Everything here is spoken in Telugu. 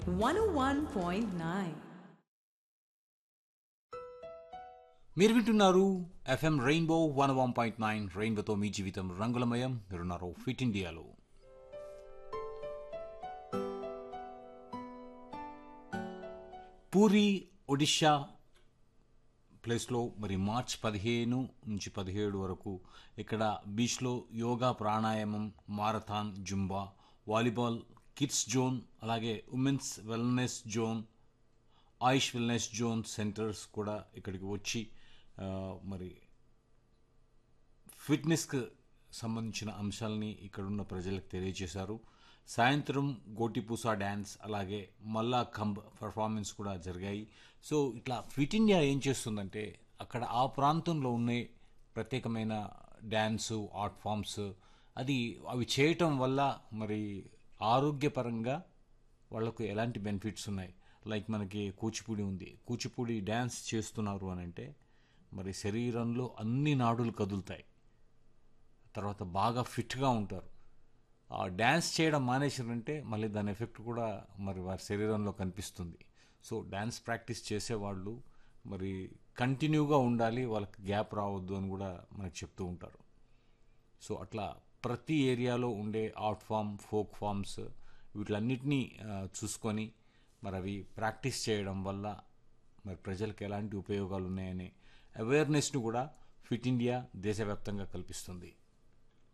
101.9. మీరు వింటున్నారు FM rainbow one one point nine రెయిన్బోతో మీ జీవితం రంగులమయం మీరున్నారు ఫిట్ ఇండియాలో పూరి ఒడిషా ప్లేస్లో మరి మార్చ్ పదిహేను నుంచి పదిహేడు వరకు ఇక్కడ బీచ్లో యోగా ప్రాణాయామం marathon zumba volleyball kids zone అలాగే women's wellness zone Ayush wellness zone centres కూడా ఇక్కడికి వచ్చి ఆ, మరి ఫిట్నెస్కి సంబంధించిన అంశాలని ఇక్కడున్న ప్రజలకు తెలియజేశారు సాయంత్రం గోటిపూసా డ్యాన్స్ అలాగే మల్లా కంబ్ పర్ఫార్మెన్స్ కూడా జరిగాయి సో ఇట్లా ఫిట్ ఇండియా ఏం చేస్తుందంటే అక్కడ ఆ ప్రాంతంలో ఉండే ప్రత్యేకమైన డ్యాన్సు ఆర్ట్ ఫామ్స్ అది అవి చేయటం వల్ల మరి ఆరోగ్యపరంగా వాళ్ళకు ఎలాంటి బెనిఫిట్స్ ఉన్నాయి లైక్ మనకి కూచిపూడి ఉంది కూచిపూడి డ్యాన్స్ చేస్తున్నారు అని అంటే మరి శరీరంలో అన్ని నాడులు కదులుతాయి తర్వాత బాగా ఫిట్గా ఉంటారు ఆ డ్యాన్స్ చేయడం మానేసారంటే మళ్ళీ దాని ఎఫెక్ట్ కూడా మరి వారి శరీరంలో కనిపిస్తుంది సో డ్యాన్స్ ప్రాక్టీస్ చేసేవాళ్ళు మరి కంటిన్యూగా ఉండాలి వాళ్ళకి గ్యాప్ రావద్దు అని కూడా మనకు చెప్తూ ఉంటారు సో అట్లా ప్రతి ఏరియాలో ఉండే ఆర్ట్ ఫామ్ ఫోక్ ఫామ్స్ వీటిలన్నిటినీ ఆ, చూసుకొని మరి అవి ప్రాక్టీస్ చేయడం వల్ల మరి ప్రజలకు ఎలాంటి ఉపయోగాలు ఉన్నాయనే అవేర్నెస్ను కూడా ఫిట్ ఇండియా దేశవ్యాప్తంగా కల్పిస్తుంది